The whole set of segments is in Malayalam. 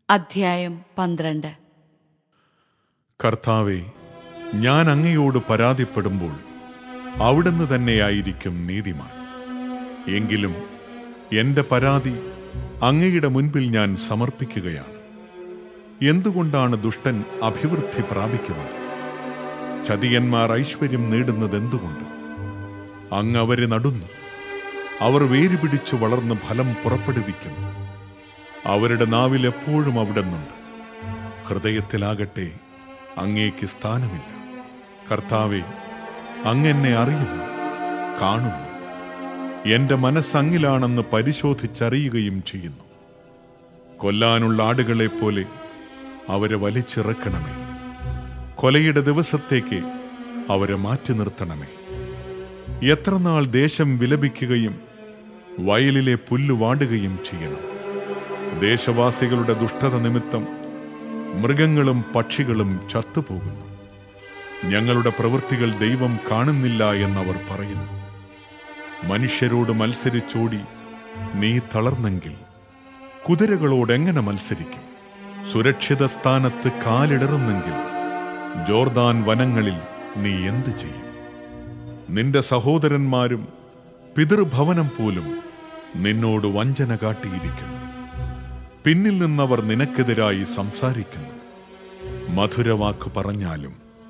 അധ്യായം പന്ത്രണ്ട് കർത്താവെ ഞാൻ അങ്ങയോട് പരാതിപ്പെടുമ്പോൾ അവിടുന്ന് തന്നെയായിരിക്കും നീതിമാൻ എങ്കിലും എന്റെ പരാതി അങ്ങയുടെ മുൻപിൽ ഞാൻ സമർപ്പിക്കുകയാണ് എന്തുകൊണ്ടാണ് ദുഷ്ടൻ അഭിവൃദ്ധി പ്രാപിക്കുന്നത് ചതിയന്മാർ ഐശ്വര്യം നേടുന്നത് എന്തുകൊണ്ട് അങ്ങ് അവരെ നടുന്നു അവർ വേര് പിടിച്ചു വളർന്ന് ഫലം പുറപ്പെടുവിക്കുന്നു അവരുടെ നാവിൽ എപ്പോഴും അവിടുന്നുണ്ട് ഹൃദയത്തിലാകട്ടെ അങ്ങേക്ക് സ്ഥാനമില്ല കർത്താവെ അങ്ങെന്നെ അറിയുന്നു കാണുന്നു എന്റെ മനസ്സങ്ങിലാണെന്ന് പരിശോധിച്ചറിയുകയും ചെയ്യുന്നു കൊല്ലാനുള്ള ആടുകളെ പോലെ അവരെ വലിച്ചിറക്കണമേ കൊലയുടെ ദിവസത്തേക്ക് അവരെ മാറ്റി നിർത്തണമേ എത്ര നാൾ ദേശം വിലപിക്കുകയും വയലിലെ പുല്ല് വാടുകയും ചെയ്യണം ദേശവാസികളുടെ ദുഷ്ടത നിമിത്തം മൃഗങ്ങളും പക്ഷികളും ചത്തുപോകുന്നു ഞങ്ങളുടെ പ്രവൃത്തികൾ ദൈവം കാണുന്നില്ല എന്നവർ പറയുന്നു മനുഷ്യരോട് മത്സരിച്ചോടി നീ തളർന്നെങ്കിൽ കുതിരകളോട് എങ്ങനെ മത്സരിക്കും സുരക്ഷിത സ്ഥാനത്ത് കാലിടറുന്നെങ്കിൽ ജോർദാൻ വനങ്ങളിൽ നീ എന്തു ചെയ്യും നിന്റെ സഹോദരന്മാരും പിതൃഭവനം പോലും നിന്നോട് വഞ്ചന കാട്ടിയിരിക്കുന്നു പിന്നിൽ നിന്നവർ നിനക്കെതിരായി സംസാരിക്കുന്നു മധുരവാക്ക് പറഞ്ഞാലും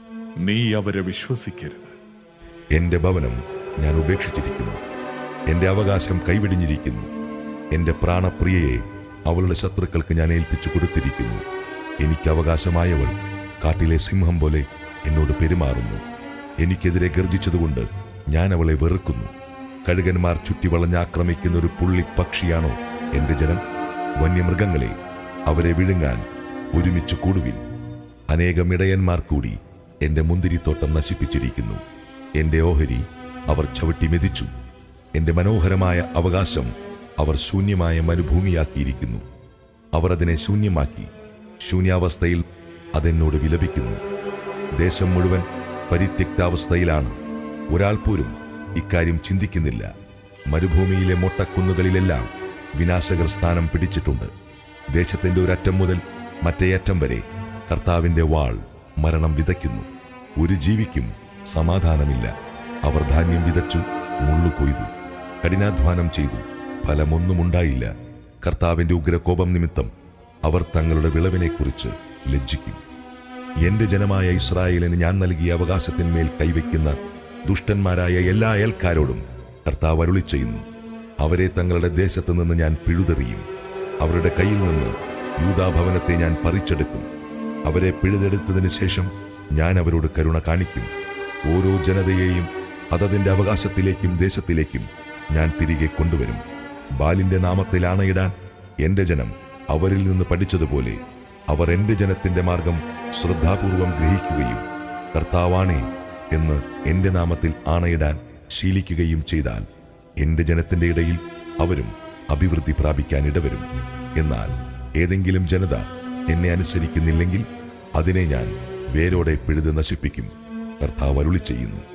നീ അവരെ വിശ്വസിക്കരുത് എന്റെ ഭവനം ഞാൻ ഉപേക്ഷിച്ചിരിക്കുന്നു എന്റെ അവകാശം കൈവിടിഞ്ഞിരിക്കുന്നു എന്റെ പ്രാണപ്രിയയെ അവളുടെ ശത്രുക്കൾക്ക് ഞാൻ ഏൽപ്പിച്ചു കൊടുത്തിരിക്കുന്നു എനിക്ക് അവകാശമായവൾ കാട്ടിലെ സിംഹം പോലെ എന്നോട് പെരുമാറുന്നു എനിക്കെതിരെ ഗർജിച്ചതുകൊണ്ട് ഞാൻ അവളെ വെറുക്കുന്നു കഴുകന്മാർ ചുറ്റി വളഞ്ഞാക്രമിക്കുന്ന ഒരു പുള്ളിപ്പക്ഷിയാണോ എന്റെ ജനം വന്യമൃഗങ്ങളെ അവരെ വിഴുങ്ങാൻ ഒരുമിച്ച് കൂടുവിൻ അനേകം ഇടയന്മാർ കൂടി എന്റെ മുന്തിരിത്തോട്ടം നശിപ്പിച്ചിരിക്കുന്നു എന്റെ ഓഹരി അവർ ചവിട്ടി മെതിച്ചു എന്റെ മനോഹരമായ അവകാശം അവർ ശൂന്യമായ മരുഭൂമിയാക്കിയിരിക്കുന്നു അവർ അതിനെ ശൂന്യമാക്കി ശൂന്യാവസ്ഥയിൽ അതെന്നോട് വിലപിക്കുന്നു ദേശം മുഴുവൻ പരിത്യക്താവസ്ഥയിലാണ് ഒരാൾ പോലും ഇക്കാര്യം ചിന്തിക്കുന്നില്ല മരുഭൂമിയിലെ മൊട്ടക്കുന്നുകളിലെല്ലാം വിനാശകർ സ്ഥാനം പിടിച്ചിട്ടുണ്ട് ദേശത്തിന്റെ ഒരറ്റം മുതൽ മറ്റേ അറ്റം വരെ കർത്താവിന്റെ വാൾ മരണം വിതയ്ക്കുന്നു ഒരു ജീവിക്കും സമാധാനമില്ല അവർ ധാന്യം വിതച്ചു മുള്ളു കൊയ്തു കഠിനാധ്വാനം ചെയ്തു ഫലമൊന്നുമുണ്ടായില്ല കർത്താവിന്റെ ഉഗ്രകോപം നിമിത്തം അവർ തങ്ങളുടെ വിളവിനെക്കുറിച്ച് ലജ്ജിക്കും എന്റെ ജനമായ ഇസ്രായേലിന് ഞാൻ നൽകിയ അവകാശത്തിന്മേൽ കൈവയ്ക്കുന്ന ദുഷ്ടന്മാരായ എല്ലാ അയൽക്കാരോടും കർത്താവ് അരുളി ചെയ്യുന്നു അവരെ തങ്ങളുടെ ദേശത്ത് നിന്ന് ഞാൻ പിഴുതെറിയും അവരുടെ കയ്യിൽ നിന്ന് യൂതാഭവനത്തെ ഞാൻ പറിച്ചെടുക്കും അവരെ പിഴുതെടുത്തതിന് ശേഷം ഞാൻ അവരോട് കരുണ കാണിക്കും ഓരോ ജനതയെയും അതതിന്റെ അവകാശത്തിലേക്കും ദേശത്തിലേക്കും ഞാൻ തിരികെ കൊണ്ടുവരും ബാലിന്റെ നാമത്തിൽ ആണയിടാൻ എന്റെ ജനം അവരിൽ നിന്ന് പഠിച്ചതുപോലെ അവർ എന്റെ ജനത്തിന്റെ മാർഗം ശ്രദ്ധാപൂർവം ഗ്രഹിക്കുകയും കർത്താവാണേ എന്ന് എന്റെ നാമത്തിൽ ആണയിടാൻ ശീലിക്കുകയും ചെയ്താൽ എന്റെ ജനത്തിന്റെ ഇടയിൽ അവരും അഭിവൃദ്ധി പ്രാപിക്കാൻ ഇടവരും എന്നാൽ ഏതെങ്കിലും ജനത എന്നെ അനുസരിക്കുന്നില്ലെങ്കിൽ അതിനെ ഞാൻ വേരോടെ പിഴുത് നശിപ്പിക്കും കർത്താവ് അരുളി ചെയ്യുന്നു